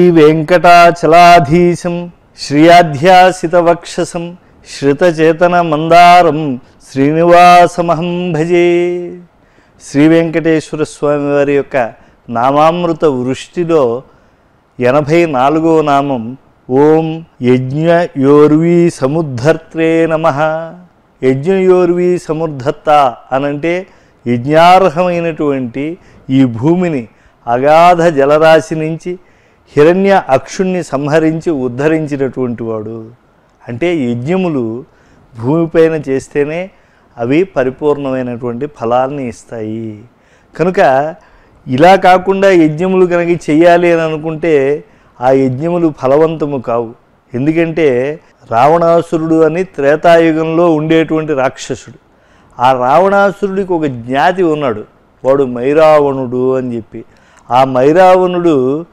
శ్రీవేంకటాచలాధీశం శ్రియాధ్యాసితవక్షసం శ్రితచేతన మందారం శ్రీనివాసమహం భజే శ్రీ వెంకటేశ్వర స్వామి వారి యొక్క నామామృత వృష్టిలో ఎనభై నాలుగో నామం ఓం యజ్ఞయోర్వీ సముద్ధర్త్రే నమ యజ్ఞయోర్వీ సముద్ధత్త అనంటే యజ్ఞార్హమైనటువంటి ఈ భూమిని అగాధ జలరాశి నుంచి హిరణ్య అక్షుణ్ణి సంహరించి ఉద్ధరించినటువంటి వాడు అంటే యజ్ఞములు భూమిపైన చేస్తేనే అవి పరిపూర్ణమైనటువంటి ఫలాల్ని ఇస్తాయి కనుక ఇలా కాకుండా యజ్ఞములు కనుక చెయ్యాలి అని అనుకుంటే ఆ యజ్ఞములు ఫలవంతము కావు ఎందుకంటే రావణాసురుడు అని త్రేతాయుగంలో ఉండేటువంటి రాక్షసుడు ఆ రావణాసురుడికి ఒక జ్ఞాతి ఉన్నాడు వాడు మైరావణుడు అని చెప్పి ఆ మైరావణుడు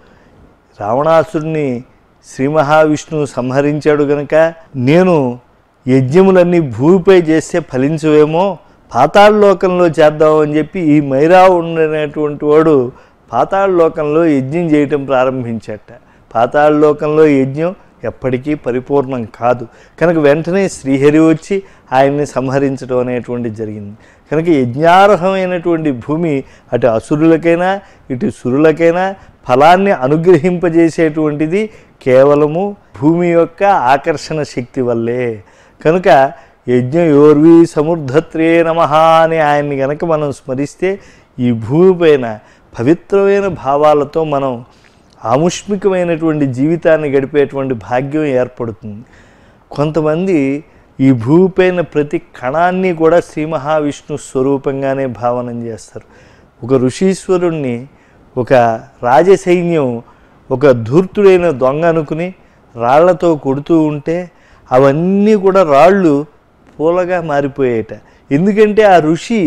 రావణాసురుడిని శ్రీ మహావిష్ణువు సంహరించాడు గనక నేను యజ్ఞములన్నీ భూమిపై చేస్తే ఫలించవేమో పాతాళ లోకంలో చేద్దామని చెప్పి ఈ మైరావణుడు అనేటువంటి వాడు పాతాళ లోకంలో యజ్ఞం చేయటం ప్రారంభించట పాతాళ లోకంలో యజ్ఞం ఎప్పటికీ పరిపూర్ణం కాదు కనుక వెంటనే శ్రీహరి వచ్చి ఆయన్ని సంహరించడం అనేటువంటి జరిగింది కనుక యజ్ఞార్హమైనటువంటి భూమి అటు అసురులకైనా ఇటు సురులకైనా ఫలాన్ని అనుగ్రహింపజేసేటువంటిది కేవలము భూమి యొక్క ఆకర్షణ శక్తి వల్లే కనుక యజ్ఞయోర్వి సముద్ధత్రే నమ అని ఆయన్ని గనక మనం స్మరిస్తే ఈ భూమిపైన పవిత్రమైన భావాలతో మనం ఆముష్మికమైనటువంటి జీవితాన్ని గడిపేటువంటి భాగ్యం ఏర్పడుతుంది కొంతమంది ఈ భూమిపైన ప్రతి కణాన్ని కూడా శ్రీ మహావిష్ణు స్వరూపంగానే భావనం చేస్తారు ఒక ఋషీశ్వరుణ్ణి ఒక రాజసైన్యం ఒక ధూర్తుడైన దొంగ అనుకుని రాళ్లతో కొడుతూ ఉంటే అవన్నీ కూడా రాళ్ళు పూలగా మారిపోయేట ఎందుకంటే ఆ ఋషి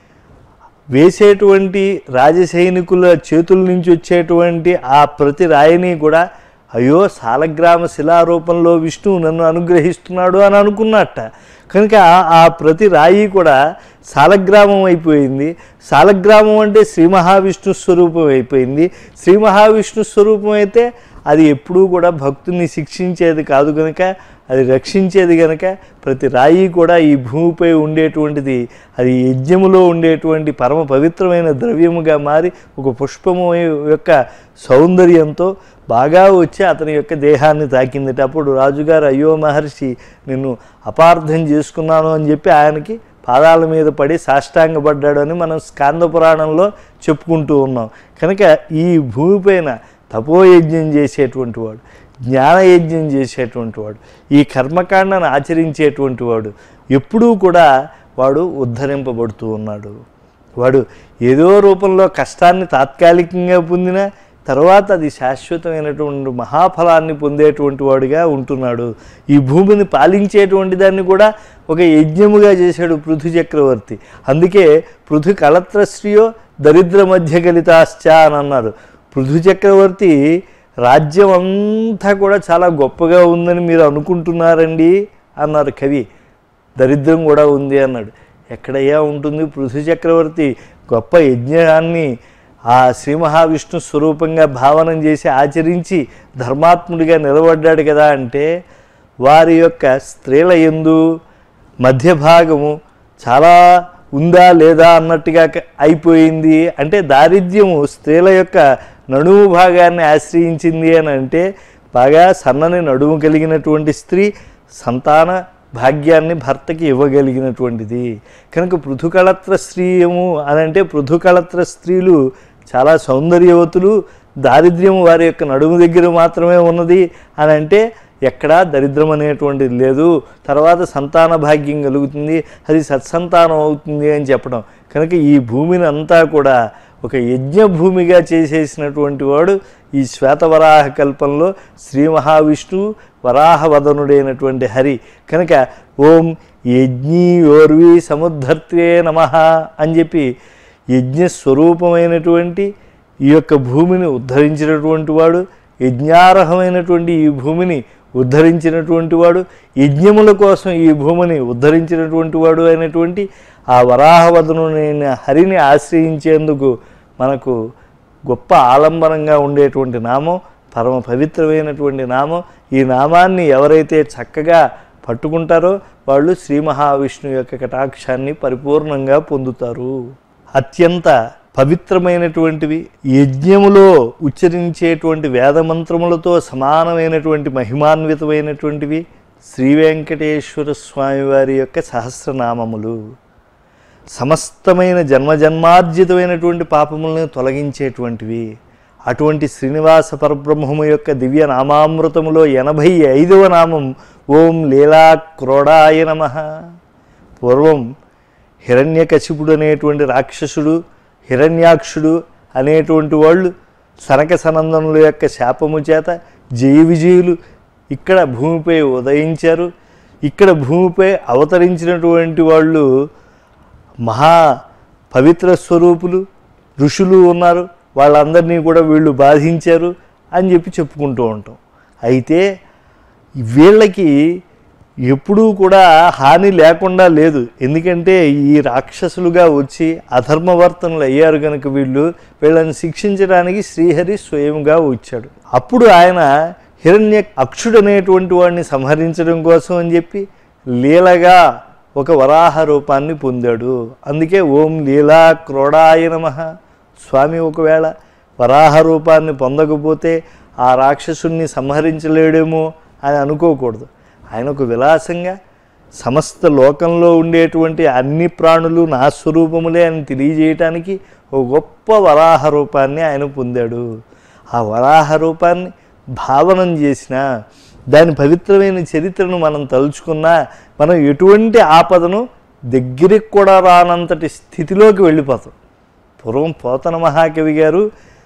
వేసేటువంటి రాజసైనికుల చేతుల నుంచి వచ్చేటువంటి ఆ ప్రతి రాయిని కూడా అయ్యో సాలగ్రామ శిలారూపంలో విష్ణువు నన్ను అనుగ్రహిస్తున్నాడు అని అనుకున్నట్ట కనుక ఆ ప్రతి రాయి కూడా సాలగ్రామం అయిపోయింది సాలగ్రామం అంటే శ్రీ మహావిష్ణు స్వరూపం అయిపోయింది శ్రీ మహావిష్ణు స్వరూపం అయితే అది ఎప్పుడూ కూడా భక్తుని శిక్షించేది కాదు కనుక అది రక్షించేది కనుక ప్రతి రాయి కూడా ఈ భూమిపై ఉండేటువంటిది అది యజ్ఞములో ఉండేటువంటి పరమ పవిత్రమైన ద్రవ్యముగా మారి ఒక పుష్పము యొక్క సౌందర్యంతో బాగా వచ్చి అతని యొక్క దేహాన్ని తాకిందట అప్పుడు రాజుగారు అయ్యో మహర్షి నిన్ను అపార్థం చేసుకున్నాను అని చెప్పి ఆయనకి పాదాల మీద పడి సాష్టాంగపడ్డాడు అని మనం స్కాంద పురాణంలో చెప్పుకుంటూ ఉన్నాం కనుక ఈ భూమిపైన తపోయజ్ఞం చేసేటువంటి వాడు జ్ఞానయజ్ఞం చేసేటువంటి వాడు ఈ కర్మకాండను ఆచరించేటువంటి వాడు ఎప్పుడూ కూడా వాడు ఉద్ధరింపబడుతూ ఉన్నాడు వాడు ఏదో రూపంలో కష్టాన్ని తాత్కాలికంగా పొందినా తర్వాత అది శాశ్వతమైనటువంటి మహాఫలాన్ని పొందేటువంటి వాడుగా ఉంటున్నాడు ఈ భూమిని పాలించేటువంటి దాన్ని కూడా ఒక యజ్ఞముగా చేశాడు పృథు చక్రవర్తి అందుకే పృథు కళత్రశ్రీయో దరిద్ర మధ్య కలితాశ్చ అని అన్నారు పృథు చక్రవర్తి రాజ్యం అంతా కూడా చాలా గొప్పగా ఉందని మీరు అనుకుంటున్నారండి అన్నారు కవి దరిద్రం కూడా ఉంది అన్నాడు ఎక్కడయ్యా ఉంటుంది పృథు చక్రవర్తి గొప్ప యజ్ఞాన్ని ఆ శ్రీ మహావిష్ణు స్వరూపంగా భావనం చేసి ఆచరించి ధర్మాత్ముడిగా నిలబడ్డాడు కదా అంటే వారి యొక్క స్త్రీల ఎందు మధ్య భాగము చాలా ఉందా లేదా అన్నట్టుగా క- అయిపోయింది అంటే దారిద్ర్యము స్త్రీల యొక్క నడుము భాగాన్ని ఆశ్రయించింది అని అంటే బాగా సన్నని నడుము కలిగినటువంటి స్త్రీ సంతాన భాగ్యాన్ని భర్తకి ఇవ్వగలిగినటువంటిది కనుక పృథుకళత్ర స్త్రీయము అని అంటే పృథుకళత్ర స్త్రీలు చాలా సౌందర్యవతులు దారిద్ర్యం వారి యొక్క నడుము దగ్గర మాత్రమే ఉన్నది అని అంటే ఎక్కడా దరిద్రం అనేటువంటిది లేదు తర్వాత సంతాన భాగ్యం కలుగుతుంది అది సత్సంతానం అవుతుంది అని చెప్పడం కనుక ఈ భూమిని అంతా కూడా ఒక యజ్ఞ భూమిగా చేసేసినటువంటి వాడు ఈ శ్వేతవరాహ కల్పంలో శ్రీ మహావిష్ణువు వరాహవదనుడైనటువంటి హరి కనుక ఓం యజ్ఞీ ఓర్వి సముద్ధర్త్వే నమ అని చెప్పి యజ్ఞ స్వరూపమైనటువంటి ఈ యొక్క భూమిని ఉద్ధరించినటువంటి వాడు యజ్ఞార్హమైనటువంటి ఈ భూమిని ఉద్ధరించినటువంటి వాడు యజ్ఞముల కోసం ఈ భూమిని ఉద్ధరించినటువంటి వాడు అయినటువంటి ఆ వరాహవదనునైన హరిని ఆశ్రయించేందుకు మనకు గొప్ప ఆలంబనంగా ఉండేటువంటి నామం పరమ పవిత్రమైనటువంటి నామం ఈ నామాన్ని ఎవరైతే చక్కగా పట్టుకుంటారో వాళ్ళు శ్రీ మహావిష్ణువు యొక్క కటాక్షాన్ని పరిపూర్ణంగా పొందుతారు అత్యంత పవిత్రమైనటువంటివి యజ్ఞములో ఉచ్చరించేటువంటి వేదమంత్రములతో సమానమైనటువంటి మహిమాన్వితమైనటువంటివి శ్రీ వెంకటేశ్వర స్వామి వారి యొక్క సహస్రనామములు సమస్తమైన జన్మజన్మార్జితమైనటువంటి పాపములను తొలగించేటువంటివి అటువంటి శ్రీనివాస పరబ్రహ్మము యొక్క దివ్య నామామృతములో ఎనభై ఐదవ నామం ఓం లీలా క్రోడాయ నమ పూర్వం హిరణ్యకశిపుడు అనేటువంటి రాక్షసుడు హిరణ్యాక్షుడు అనేటువంటి వాళ్ళు సనక సనందనుల యొక్క శాపము చేత జయ విజయులు ఇక్కడ భూమిపై ఉదయించారు ఇక్కడ భూమిపై అవతరించినటువంటి వాళ్ళు మహా పవిత్ర స్వరూపులు ఋషులు ఉన్నారు వాళ్ళందరినీ కూడా వీళ్ళు బాధించారు అని చెప్పి చెప్పుకుంటూ ఉంటాం అయితే వీళ్ళకి ఎప్పుడూ కూడా హాని లేకుండా లేదు ఎందుకంటే ఈ రాక్షసులుగా వచ్చి అధర్మవర్తనలు అయ్యారు కనుక వీళ్ళు వీళ్ళని శిక్షించడానికి శ్రీహరి స్వయంగా వచ్చాడు అప్పుడు ఆయన హిరణ్య అక్షుడనేటువంటి వాడిని సంహరించడం కోసం అని చెప్పి లీలగా ఒక వరాహ రూపాన్ని పొందాడు అందుకే ఓం లీలా క్రోడాయ నమః స్వామి ఒకవేళ వరాహ రూపాన్ని పొందకపోతే ఆ రాక్షసుణ్ణి సంహరించలేడేమో అని అనుకోకూడదు ఆయన ఒక విలాసంగా సమస్త లోకంలో ఉండేటువంటి అన్ని ప్రాణులు నా స్వరూపములే అని తెలియజేయటానికి ఒక గొప్ప వరాహ రూపాన్ని ఆయన పొందాడు ఆ వరాహ రూపాన్ని భావనం చేసిన దాని పవిత్రమైన చరిత్రను మనం తలుచుకున్నా మనం ఎటువంటి ఆపదను దగ్గరికి కూడా రానంతటి స్థితిలోకి వెళ్ళిపోతాం పూర్వం పోతన మహాకవి గారు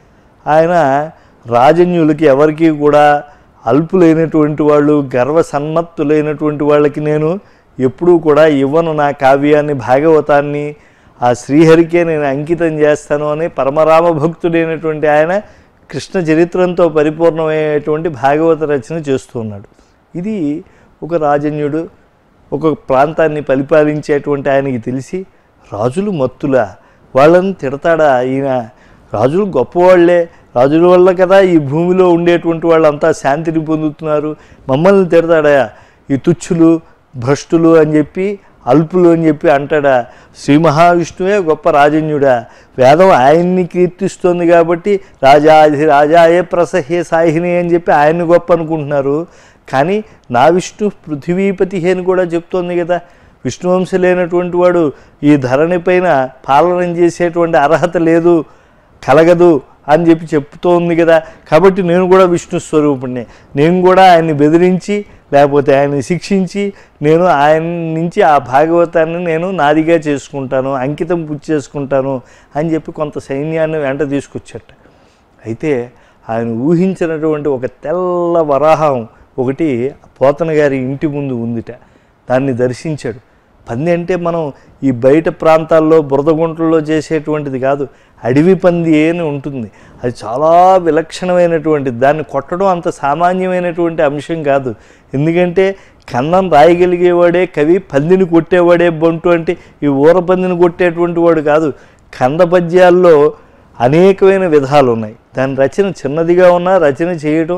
ఆయన రాజన్యులకి ఎవరికి కూడా అల్పులైనటువంటి వాళ్ళు గర్వ సన్మత్తులైనటువంటి వాళ్ళకి నేను ఎప్పుడూ కూడా ఇవ్వను నా కావ్యాన్ని భాగవతాన్ని ఆ శ్రీహరికే నేను అంకితం చేస్తాను అని పరమరామ భక్తుడైనటువంటి ఆయన కృష్ణ చరిత్రంతో పరిపూర్ణమైనటువంటి భాగవత రచన చేస్తూ ఉన్నాడు ఇది ఒక రాజన్యుడు ఒక ప్రాంతాన్ని పరిపాలించేటువంటి ఆయనకి తెలిసి రాజులు మత్తులా వాళ్ళని తిడతాడా ఈయన రాజులు గొప్పవాళ్లే రాజుల వల్ల కదా ఈ భూమిలో ఉండేటువంటి వాళ్ళంతా శాంతిని పొందుతున్నారు మమ్మల్ని తిడతాడా ఈ తుచ్చులు భ్రష్టులు అని చెప్పి అల్పులు అని చెప్పి అంటాడా శ్రీ మహావిష్ణువే గొప్ప రాజన్యుడా వేదం ఆయన్ని కీర్తిస్తోంది కాబట్టి రాజాధి రాజాయే ప్రసహే సాహిని అని చెప్పి ఆయన్ని గొప్ప అనుకుంటున్నారు కానీ నా విష్ణు పృథివీపతి అని కూడా చెప్తోంది కదా విష్ణువంశ లేనటువంటి వాడు ఈ ధరణి పైన పాలన చేసేటువంటి అర్హత లేదు కలగదు అని చెప్పి చెప్తోంది కదా కాబట్టి నేను కూడా విష్ణు స్వరూపుణ్ణి నేను కూడా ఆయన్ని బెదిరించి లేకపోతే ఆయన్ని శిక్షించి నేను ఆయన నుంచి ఆ భాగవతాన్ని నేను నాదిగా చేసుకుంటాను అంకితం పుచ్చి చేసుకుంటాను అని చెప్పి కొంత సైన్యాన్ని వెంట తీసుకొచ్చట అయితే ఆయన ఊహించినటువంటి ఒక తెల్ల వరాహం ఒకటి పోతన గారి ఇంటి ముందు ఉందిట దాన్ని దర్శించాడు పంది అంటే మనం ఈ బయట ప్రాంతాల్లో బురదగుంటల్లో చేసేటువంటిది కాదు అడవి పంది అని ఉంటుంది అది చాలా విలక్షణమైనటువంటిది దాన్ని కొట్టడం అంత సామాన్యమైనటువంటి అంశం కాదు ఎందుకంటే కన్నం రాయగలిగేవాడే కవి పందిని కొట్టేవాడే బంటు అంటే ఈ ఊర పందిని కొట్టేటువంటి వాడు కాదు కంద పద్యాల్లో అనేకమైన విధాలు ఉన్నాయి దాని రచన చిన్నదిగా ఉన్నా రచన చేయటం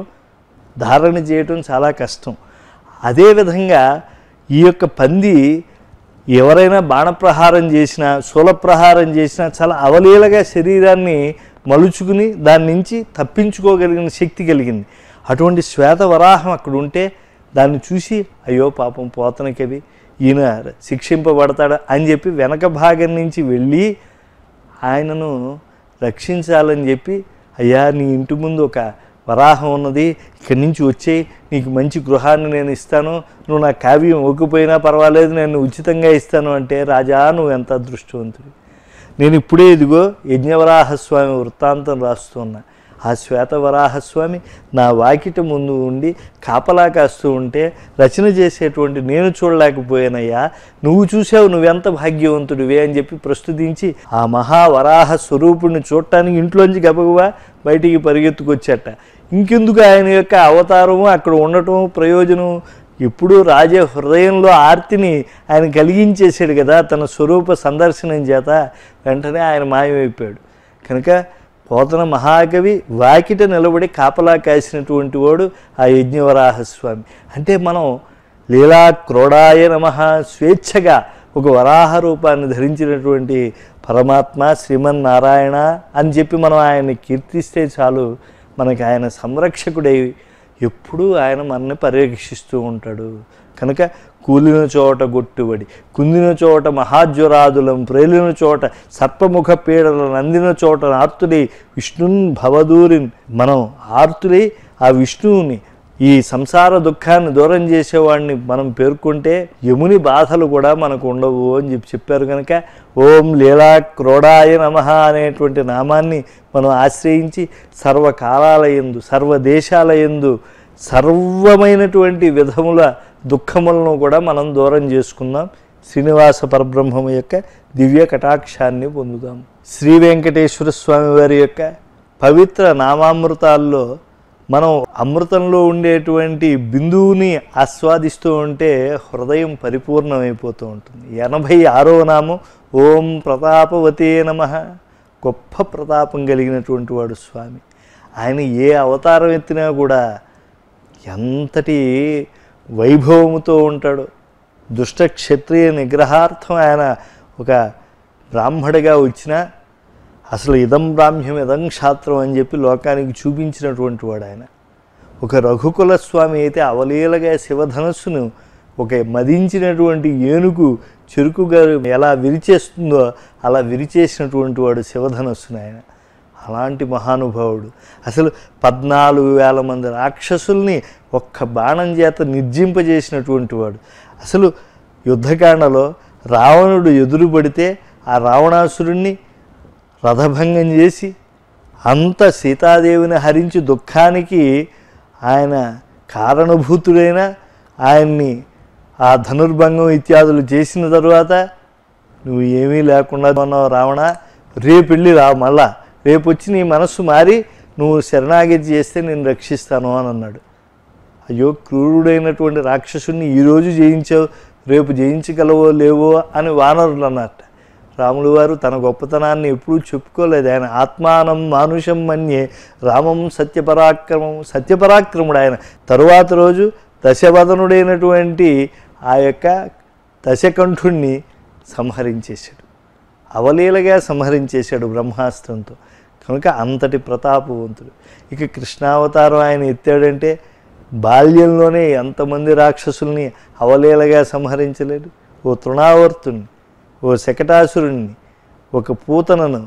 ధారణ చేయటం చాలా కష్టం అదేవిధంగా ఈ యొక్క పంది ఎవరైనా బాణప్రహారం చేసినా శూలప్రహారం చేసినా చాలా అవలీలగా శరీరాన్ని మలుచుకుని దాని నుంచి తప్పించుకోగలిగిన శక్తి కలిగింది అటువంటి శ్వేత వరాహం అక్కడ ఉంటే దాన్ని చూసి అయ్యో పాపం పోతన కవి ఈయన శిక్షింపబడతాడా అని చెప్పి వెనక భాగం నుంచి వెళ్ళి ఆయనను రక్షించాలని చెప్పి అయ్యా నీ ఇంటి ముందు ఒక వరాహం ఉన్నది ఇక్కడి నుంచి వచ్చేయి నీకు మంచి గృహాన్ని నేను ఇస్తాను నువ్వు నా కావ్యం ఒక్కిపోయినా పర్వాలేదు నేను ఉచితంగా ఇస్తాను అంటే రాజా నువ్వు ఎంత అదృష్టవంతుడు నేను ఇప్పుడే ఇదిగో యజ్ఞవరాహస్వామి వృత్తాంతం రాస్తున్నా ఆ శ్వేతవరాహస్వామి నా వాకిట ముందు ఉండి కాపలా కాస్తూ ఉంటే రచన చేసేటువంటి నేను చూడలేకపోయానయ్యా నువ్వు చూసావు నువ్వెంత భాగ్యవంతుడివే అని చెప్పి ప్రస్తుతించి ఆ మహావరాహ స్వరూపుణ్ణి చూడటానికి ఇంట్లోంచి గబగబా బయటికి పరిగెత్తుకొచ్చట ఇంకెందుకు ఆయన యొక్క అవతారము అక్కడ ఉండటం ప్రయోజనం ఎప్పుడూ రాజ హృదయంలో ఆర్తిని ఆయన కలిగించేశాడు కదా తన స్వరూప సందర్శనం చేత వెంటనే ఆయన మాయమైపోయాడు కనుక పోతన మహాకవి వాకిట నిలబడి కాపలా కాసినటువంటి వాడు ఆ యజ్ఞవరాహస్వామి అంటే మనం లీలా క్రోడాయ నమ స్వేచ్ఛగా ఒక వరాహ రూపాన్ని ధరించినటువంటి పరమాత్మ శ్రీమన్నారాయణ అని చెప్పి మనం ఆయన్ని కీర్తిస్తే చాలు మనకి ఆయన సంరక్షకుడై ఎప్పుడూ ఆయన మనల్ని పర్యవేక్షిస్తూ ఉంటాడు కనుక కూలిన చోట గొట్టుబడి కుందిన చోట మహాజ్వరాదులం ప్రేలిన చోట సర్పముఖ పీడల నందిన చోట ఆర్తులై విష్ణున్ భవదూరిన్ మనం ఆర్తులై ఆ విష్ణువుని ఈ సంసార దుఃఖాన్ని దూరం చేసేవాడిని మనం పేర్కొంటే యముని బాధలు కూడా మనకు ఉండవు అని చెప్పి చెప్పారు కనుక ఓం లీలా క్రోడాయ నమ అనేటువంటి నామాన్ని మనం ఆశ్రయించి సర్వకాలాల యందు సర్వదేశాల యందు సర్వమైనటువంటి విధముల దుఃఖములను కూడా మనం దూరం చేసుకుందాం శ్రీనివాస పరబ్రహ్మము యొక్క దివ్య కటాక్షాన్ని పొందుదాం శ్రీ వెంకటేశ్వర స్వామి వారి యొక్క పవిత్ర నామామృతాల్లో మనం అమృతంలో ఉండేటువంటి బిందువుని ఆస్వాదిస్తూ ఉంటే హృదయం పరిపూర్ణమైపోతూ ఉంటుంది ఎనభై ఆరో నామం ఓం ప్రతాపవతే నమ గొప్ప ప్రతాపం కలిగినటువంటి వాడు స్వామి ఆయన ఏ అవతారం ఎత్తినా కూడా ఎంతటి వైభవముతో ఉంటాడు దుష్ట క్షత్రియ నిగ్రహార్థం ఆయన ఒక బ్రాహ్మడిగా వచ్చినా అసలు ఇదం బ్రాహ్మ్యం ఇదం క్షాత్రం అని చెప్పి లోకానికి చూపించినటువంటి వాడు ఆయన ఒక రఘుకుల స్వామి అయితే అవలీలగా శివధనస్సును ఒక మదించినటువంటి ఏనుగు చెరుకుగా ఎలా విరిచేస్తుందో అలా విరిచేసినటువంటి వాడు శివధనస్సును ఆయన అలాంటి మహానుభావుడు అసలు పద్నాలుగు వేల మంది రాక్షసుల్ని ఒక్క బాణం చేత నిర్జింపజేసినటువంటి వాడు అసలు యుద్ధకాండలో రావణుడు ఎదురు పడితే ఆ రావణాసురుణ్ణి రథభంగం చేసి అంత సీతాదేవిని హరించి దుఃఖానికి ఆయన కారణభూతుడైన ఆయన్ని ఆ ధనుర్భంగం ఇత్యాదులు చేసిన తరువాత నువ్వు ఏమీ లేకుండా ఉన్నావు రావణ రేపు వెళ్ళి రా మళ్ళా రేపు వచ్చి నీ మనస్సు మారి నువ్వు శరణాగతి చేస్తే నేను రక్షిస్తాను అని అన్నాడు అయ్యో క్రూరుడైనటువంటి రాక్షసుని ఈరోజు జయించావు రేపు జయించగలవో లేవో అని వానరులు అన్నట్ట రాములు వారు తన గొప్పతనాన్ని ఎప్పుడూ చెప్పుకోలేదు ఆయన ఆత్మానం మానుషం మన్యే రామం సత్యపరాక్రమం సత్యపరాక్రముడు ఆయన తరువాత రోజు దశవదనుడైనటువంటి ఆ యొక్క దశకంఠుణ్ణి సంహరించేశాడు అవలీలగా సంహరించేశాడు బ్రహ్మాస్త్రంతో కనుక అంతటి ప్రతాపవంతుడు ఇక కృష్ణావతారం ఆయన ఎత్తాడంటే బాల్యంలోనే ఎంతమంది రాక్షసుల్ని అవలీలగా సంహరించలేడు ఓ తృణావర్తుణ్ణి ఓ శకటాసురుణ్ణి ఒక పూతనను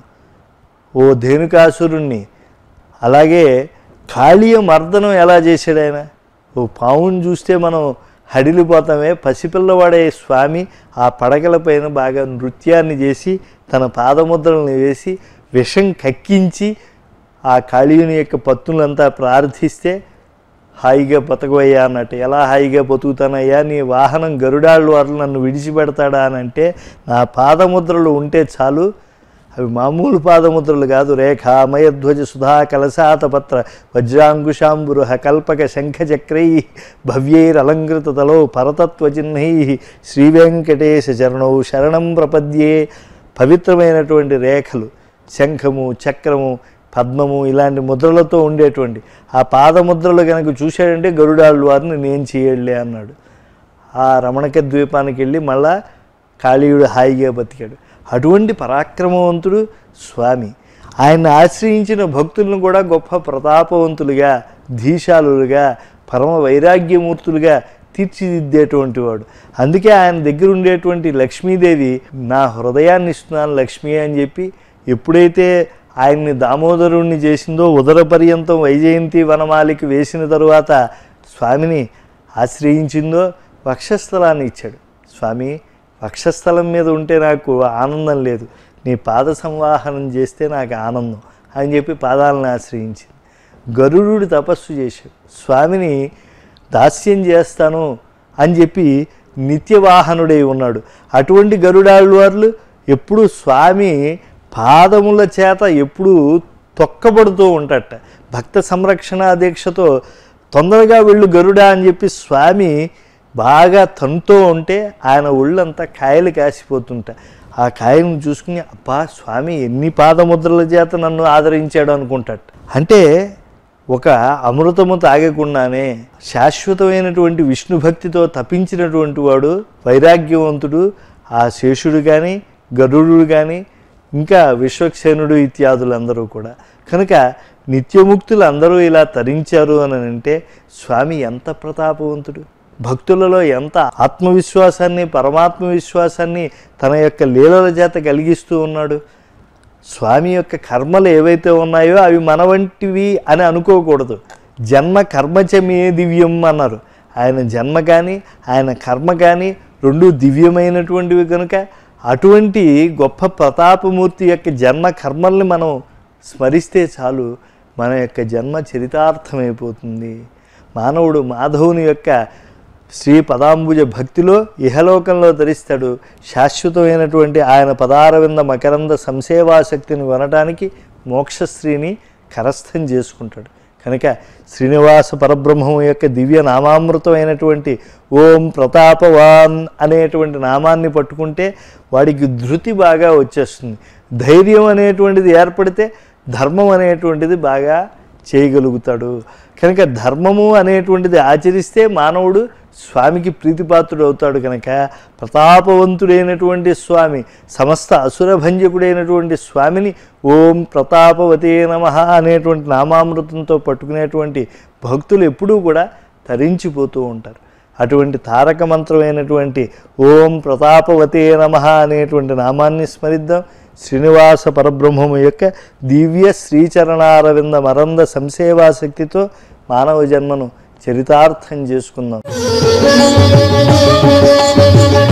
ఓ ధేనుకాసురుణ్ణి అలాగే కాళీయ మర్దనం ఎలా చేశాడు ఆయన ఓ పావును చూస్తే మనం హడిలిపోతామే పసిపిల్లవాడే స్వామి ఆ పడగలపైన బాగా నృత్యాన్ని చేసి తన పాదముద్రలను వేసి విషం కక్కించి ఆ కాళీయుని యొక్క పత్తులంతా ప్రార్థిస్తే హాయిగా బతకవయ్యా అన్నట్టు ఎలా హాయిగా బతుకుతానయ్యా నీ వాహనం గరుడాళ్ళు వారు నన్ను విడిచిపెడతాడా అని అంటే నా పాదముద్రలు ఉంటే చాలు అవి మామూలు పాదముద్రలు కాదు రేఖ మయధ్వజ సుధా కలశాతపత్ర వజ్రాంకుశాంబురుహ కల్పక శంఖచక్రై భవ్యైరలంకృత తలో పరతత్వచిహ్నై శ్రీ వెంకటేశ చరణౌ శరణం ప్రపద్యే పవిత్రమైనటువంటి రేఖలు శంఖము చక్రము పద్మము ఇలాంటి ముద్రలతో ఉండేటువంటి ఆ పాదముద్రలు కనుక చూశాడంటే గరుడాళ్ళు వారిని నేను చేయలే అన్నాడు ఆ రమణక ద్వీపానికి వెళ్ళి మళ్ళా కాళీయుడు హాయిగా బతికాడు అటువంటి పరాక్రమవంతుడు స్వామి ఆయన్ని ఆశ్రయించిన భక్తులను కూడా గొప్ప ప్రతాపవంతులుగా ధీశాలులుగా పరమ వైరాగ్యమూర్తులుగా తీర్చిదిద్దేటువంటి వాడు అందుకే ఆయన దగ్గర ఉండేటువంటి లక్ష్మీదేవి నా హృదయాన్ని ఇస్తున్నాను లక్ష్మి అని చెప్పి ఎప్పుడైతే ఆయన్ని దామోదరుణ్ణి చేసిందో ఉదర పర్యంతం వైజయంతి వనమాలికి వేసిన తరువాత స్వామిని ఆశ్రయించిందో వక్షస్థలాన్ని ఇచ్చాడు స్వామి వక్షస్థలం మీద ఉంటే నాకు ఆనందం లేదు నీ పాద సంవాహనం చేస్తే నాకు ఆనందం అని చెప్పి పాదాలను ఆశ్రయించింది గరుడు తపస్సు చేశాడు స్వామిని దాస్యం చేస్తాను అని చెప్పి నిత్యవాహనుడై ఉన్నాడు అటువంటి గరుడాళ్ళు వాళ్ళు ఎప్పుడు స్వామి పాదముల చేత ఎప్పుడూ తొక్కబడుతూ ఉంటాట భక్త సంరక్షణ దీక్షతో తొందరగా వెళ్ళు గరుడా అని చెప్పి స్వామి బాగా తనుతో ఉంటే ఆయన ఒళ్ళంతా కాయలు కాసిపోతుంట ఆ కాయను చూసుకుని అబ్బా స్వామి ఎన్ని పాదముద్రల చేత నన్ను ఆదరించాడు అనుకుంటాడు అంటే ఒక అమృతము తాగకుండానే శాశ్వతమైనటువంటి విష్ణు భక్తితో తపించినటువంటి వాడు వైరాగ్యవంతుడు ఆ శేషుడు కానీ గరుడు కానీ ఇంకా విశ్వక్సేనుడు ఇత్యాదులందరూ కూడా కనుక నిత్యముక్తులు అందరూ ఇలా తరించారు అని అంటే స్వామి ఎంత ప్రతాపవంతుడు భక్తులలో ఎంత ఆత్మవిశ్వాసాన్ని పరమాత్మ విశ్వాసాన్ని తన యొక్క లీలల చేత కలిగిస్తూ ఉన్నాడు స్వామి యొక్క కర్మలు ఏవైతే ఉన్నాయో అవి మన వంటివి అని అనుకోకూడదు జన్మ కర్మచమే దివ్యం అన్నారు ఆయన జన్మ కానీ ఆయన కర్మ కానీ రెండు దివ్యమైనటువంటివి కనుక అటువంటి గొప్ప ప్రతాపమూర్తి యొక్క జన్మ కర్మల్ని మనం స్మరిస్తే చాలు మన యొక్క జన్మ చరితార్థమైపోతుంది మానవుడు మాధవుని యొక్క శ్రీ పదాంబుజ భక్తిలో ఇహలోకంలో ధరిస్తాడు శాశ్వతమైనటువంటి ఆయన పదారవింద మకరంద సంసేవాశక్తిని కొనటానికి మోక్షశ్రీని కరస్థం చేసుకుంటాడు కనుక శ్రీనివాస పరబ్రహ్మం యొక్క దివ్య నామామృతమైనటువంటి ఓం ప్రతాపవాన్ అనేటువంటి నామాన్ని పట్టుకుంటే వాడికి ధృతి బాగా వచ్చేస్తుంది ధైర్యం అనేటువంటిది ఏర్పడితే ధర్మం అనేటువంటిది బాగా చేయగలుగుతాడు కనుక ధర్మము అనేటువంటిది ఆచరిస్తే మానవుడు స్వామికి ప్రీతిపాత్రుడు అవుతాడు కనుక ప్రతాపవంతుడైనటువంటి స్వామి సమస్త అసురభంజకుడైనటువంటి స్వామిని ఓం ప్రతాపవతే నమ అనేటువంటి నామామృతంతో పట్టుకునేటువంటి భక్తులు ఎప్పుడూ కూడా తరించిపోతూ ఉంటారు అటువంటి తారక మంత్రమైనటువంటి ఓం ప్రతాపవతే నమ అనేటువంటి నామాన్ని స్మరిద్దాం శ్రీనివాస పరబ్రహ్మము యొక్క దివ్య శ్రీచరణారవింద మరంద సంసేవాశక్తితో మానవ జన్మను చరితార్థం చేసుకుందాం Thank you.